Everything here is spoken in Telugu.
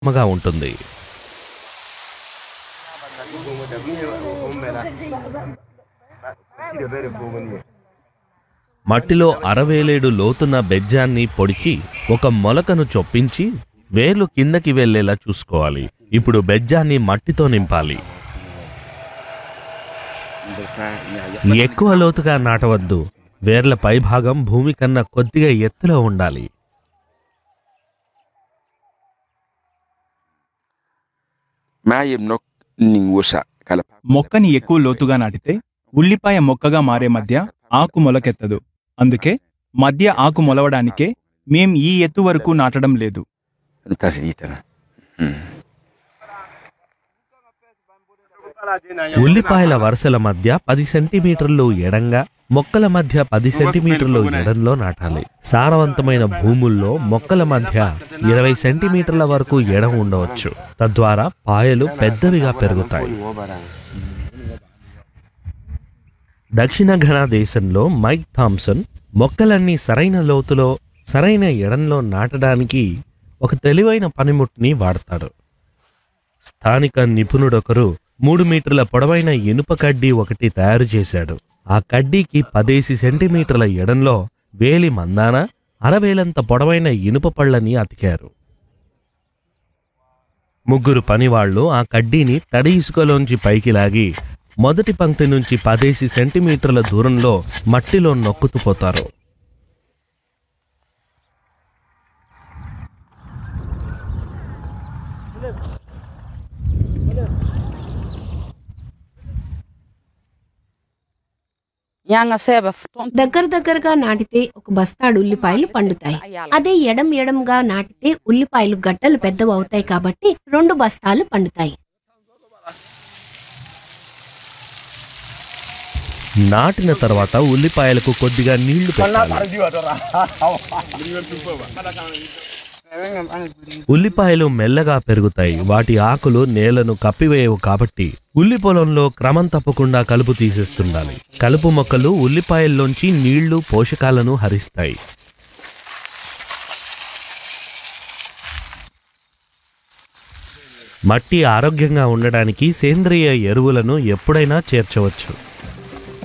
కమ్మగా ఉంటుంది మట్టిలో అరవేలేడు లోతున్న బెజ్జాన్ని పొడిచి ఒక మొలకను చొప్పించి వేర్లు కిందకి వెళ్ళేలా చూసుకోవాలి ఇప్పుడు బెజ్జాన్ని మట్టితో నింపాలి ఎక్కువ లోతుగా నాటవద్దు వేర్ల పైభాగం భూమి కన్నా కొద్దిగా ఎత్తులో ఉండాలి Maayem nok ning wosa kala మొక్కని ఎక్కువ లోతుగా నాటితే ఉల్లిపాయ మొక్కగా మారే మధ్య ఆకు మొలకెత్తదు అందుకే మధ్య ఆకు మొలవడానికే మేం ఈ ఎత్తు వరకు నాటడం లేదు tasditana. ఉల్లిపాయల వరుసల మధ్య పది సెంటీమీటర్లు ఎడంగా మొక్కల మధ్య పది సెంటీమీటర్లు ఎడంలో నాటాలి సారవంతమైన భూముల్లో మొక్కల మధ్య ఇరవై సెంటీమీటర్ల వరకు ఎడం ఉండవచ్చు తద్వారా పాయలు పెద్దవిగా పెరుగుతాయి దక్షిణ ఘనా దేశంలో మైక్ థామ్సన్ మొక్కలన్నీ సరైన లోతులో సరైన ఎడంలో నాటడానికి ఒక తెలివైన పనిముట్ని వాడతాడు స్థానిక నిపుణుడొకరు మూడు మీటర్ల పొడవైన ఇనుప కడ్డీ ఒకటి తయారు చేశాడు ఆ కడ్డీకి పదేసి సెంటీమీటర్ల ఎడంలో వేలి మందాన అరవేలంత పొడవైన ఇనుప పళ్ళని అతికారు ముగ్గురు పనివాళ్లు ఆ కడ్డీని తడి ఇసుకలోంచి పైకి లాగి మొదటి పంక్తి నుంచి పదేసి సెంటీమీటర్ల దూరంలో మట్టిలో నొక్కుతూ పోతారు Yanga seba fton. దగ్గర దగ్గరగా నాటితే ఒక బస్తాడు ఉల్లిపాయలు పండుతాయి అదే ఎడం ఎడంగా నాటితే ఉల్లిపాయలు గడ్డలు పెద్దవి అవుతాయి కాబట్టి రెండు బస్తాలు పండుతాయి నాటిన తర్వాత ఉల్లిపాయలకు కొద్దిగా నీళ్లు పెట్టాలి ఉల్లిపాయలు మెల్లగా పెరుగుతాయి వాటి ఆకులు నేలను కప్పివేయవు కాబట్టి ఉల్లి పొలంలో క్రమం తప్పకుండా కలుపు తీసేస్తుండాలి కలుపు మొక్కలు ఉల్లిపాయల్లోంచి నీళ్లు పోషకాలను హరిస్తాయి మట్టి ఆరోగ్యంగా ఉండడానికి సేంద్రియ ఎరువులను ఎప్పుడైనా చేర్చవచ్చు